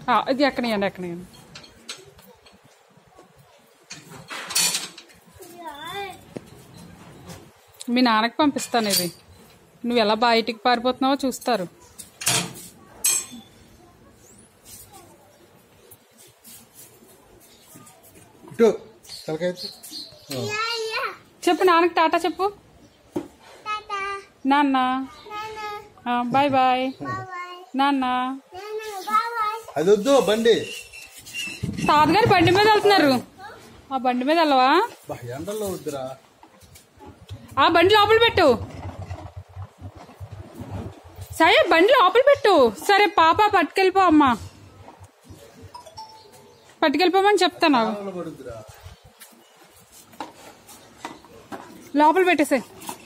ఆ, ఇది ఎక్కనియండి ఎక్కనియండి మీ నాన్నకి పంపిస్తాను ఇది నువ్వు ఎలా బయటికి పారిపోతున్నావో చూస్తారు ఇటు తలకాయ ఎత్తు. చెప్పు నాన్నకి టాటా చెప్పు నాన్న ఆ, బాయ్ బాయ్ నాన్న అది వద్దు బండి తాతగారు బండి మీద వెళ్తున్నారు ఆ బండి మీద వెళ్ళవా బా, ఎండల్లో వద్దురా ఆ బండి లోపల పెట్టు సరే బండి లోపల పెట్టు సరే పాప పట్టుకెళ్ళిపో అమ్మా పట్టుకెళ్ళిపోమని చెప్తాను ఎండలో పడుద్దురా లోపల పెట్టేసే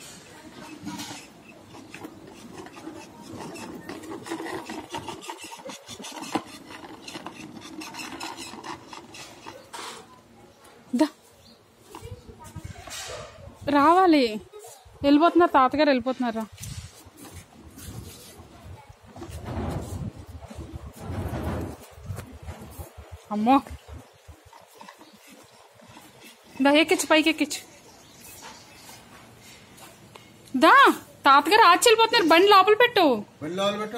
దా. రావాలి వెళ్ళిపోతున్నారు తాతగారు వెళ్ళిపోతున్నారా అమ్మో దా ఎక్కించు పైకి ఎక్కించు దా తాతగారు ఆచి వెళ్ళిపోతున్నారు బండి లోపల పెట్టు బండి లోపల పెట్టు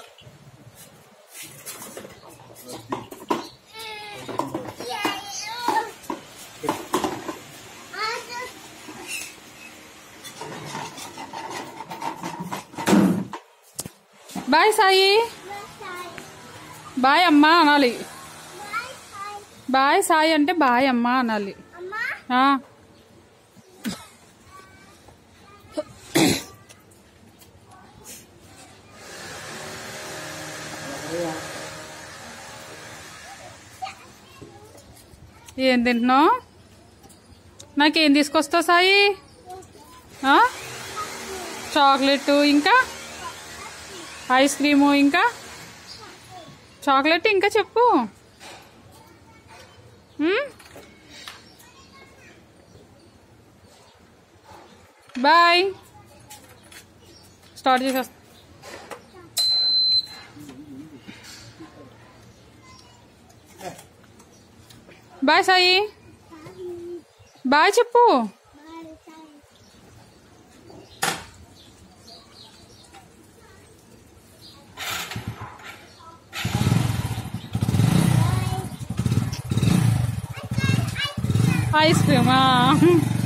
బాయ్ సాయి బాయ్ అమ్మా అనాలి బాయ్ సాయి అంటే బాయ్ అమ్మా అనాలి ఆ. ఏం తింటున్నావు నాకేం తీసుకొస్తావు సాయి ఆ? చాక్లెట్ ఇంకా ఐస్ క్రీము ఇంకా చాక్లెట్ ఇంకా చెప్పు మ్మ్? బాయ్ స్టార్ట్ చేసేస్తా బాయ్ సాయి బాయ్ చెప్పు ఐస్ క్రీమా